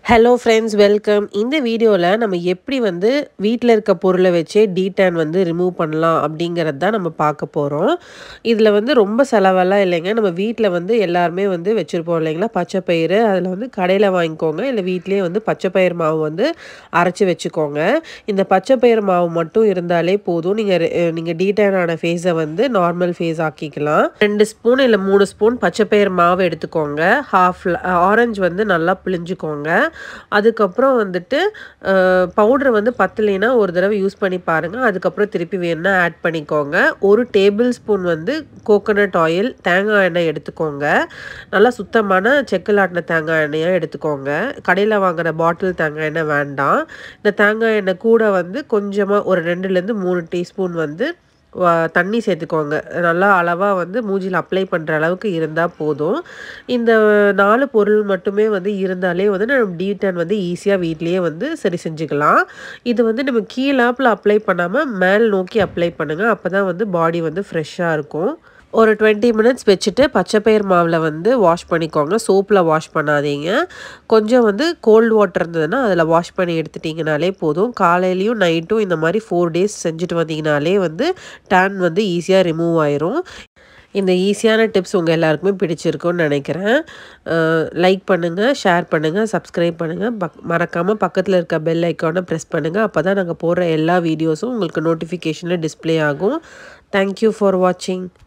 hello friends welcome இந்த வீடியோவில் நம்ம எப்படி வந்து வீட்டில் இருக்க பொருளை வச்சே டீடான் வந்து ரிமூவ் பண்ணலாம் அப்படிங்கிறது தான் நம்ம பார்க்க போகிறோம் இதில் வந்து ரொம்ப செலவெல்லாம் இல்லைங்க நம்ம வீட்டில் வந்து எல்லாருமே வந்து வச்சுருப்போம் இல்லைங்களா பச்சைப்பயிறு அதில் வந்து கடையில் வாங்கிக்கோங்க இல்லை வீட்டிலேயே வந்து பச்சைப்பயிறு மாவு வந்து அரைச்சி வச்சுக்கோங்க இந்த பச்சைப்பயிறு மாவு மட்டும் இருந்தாலே போதும் நீங்கள் நீங்கள் டீடான் ஆன ஃபேஸை வந்து நார்மல் ஃபேஸ் ஆக்கிக்கலாம் ரெண்டு ஸ்பூன் இல்லை மூணு ஸ்பூன் பச்சைப்பயிறு மாவு எடுத்துக்கோங்க ஹாஃப் ஆரஞ்சு வந்து நல்லா பிழிஞ்சுக்கோங்க அதுக்கப்புறம் வந்துட்டு பவுடர் வந்து பத்தலைன்னா ஒரு தடவை யூஸ் பண்ணி பாருங்கள் அதுக்கப்புறம் திருப்பி வேணுன்னா ஆட் பண்ணிக்கோங்க ஒரு டேபிள் ஸ்பூன் வந்து கோகோனட் ஆயில் தேங்காய் எண்ணெய் எடுத்துக்கோங்க நல்லா சுத்தமான செக்கில் ஆட்டின தேங்காய் எண்ணெயாக எடுத்துக்கோங்க கடையில் வாங்குற பாட்டில் தேங்காய் எண்ணெய் வேண்டாம் இந்த தேங்காய் எண்ணெய் கூட வந்து கொஞ்சமாக ஒரு ரெண்டுலேருந்து மூணு டீஸ்பூன் வந்து தண்ணி சேர்த்துக்கோங்க நல்லா அளவாக வந்து மூஞ்சியில் அப்ளை பண்ணுற அளவுக்கு இருந்தால் போதும் இந்த நாலு பொருள் மட்டுமே வந்து இருந்தாலே வந்து நம்ம டீடான் வந்து ஈஸியாக வீட்லேயே வந்து சரி செஞ்சுக்கலாம் இது வந்து நம்ம கீழாப்பில் அப்ளை பண்ணாமல் மேல் நோக்கி அப்ளை பண்ணுங்கள் அப்போ தான் வந்து பாடி வந்து ஃப்ரெஷ்ஷாக இருக்கும் ஒரு டுவெண்ட்டி மினிட்ஸ் வச்சுட்டு பச்சைப்பயிர் மாவில் வந்து வாஷ் பண்ணிக்கோங்க சோப்பில் வாஷ் பண்ணாதீங்க கொஞ்சம் வந்து கோல்டு வாட்டர் இருந்ததுன்னா அதில் வாஷ் பண்ணி எடுத்துட்டிங்கனாலே போதும் காலையிலையும் நைட்டும் இந்த மாதிரி ஃபோர் டேஸ் செஞ்சுட்டு வந்தீங்கனாலே வந்து டேன் வந்து ஈஸியாக ரிமூவ் ஆயிரும் இந்த ஈஸியான டிப்ஸ் உங்கள் எல்லாருக்குமே பிடிச்சிருக்குன்னு நினைக்கிறேன் லைக் பண்ணுங்கள் ஷேர் பண்ணுங்கள் சப்ஸ்கிரைப் பண்ணுங்கள் பக் மறக்காமல் பக்கத்தில் இருக்க பெல் ஐக்கானை ப்ரெஸ் பண்ணுங்கள் அப்போ தான் நாங்கள் போடுற எல்லா வீடியோஸும் உங்களுக்கு நோட்டிஃபிகேஷனில் டிஸ்பிளே ஆகும் தேங்க்யூ ஃபார் வாட்சிங்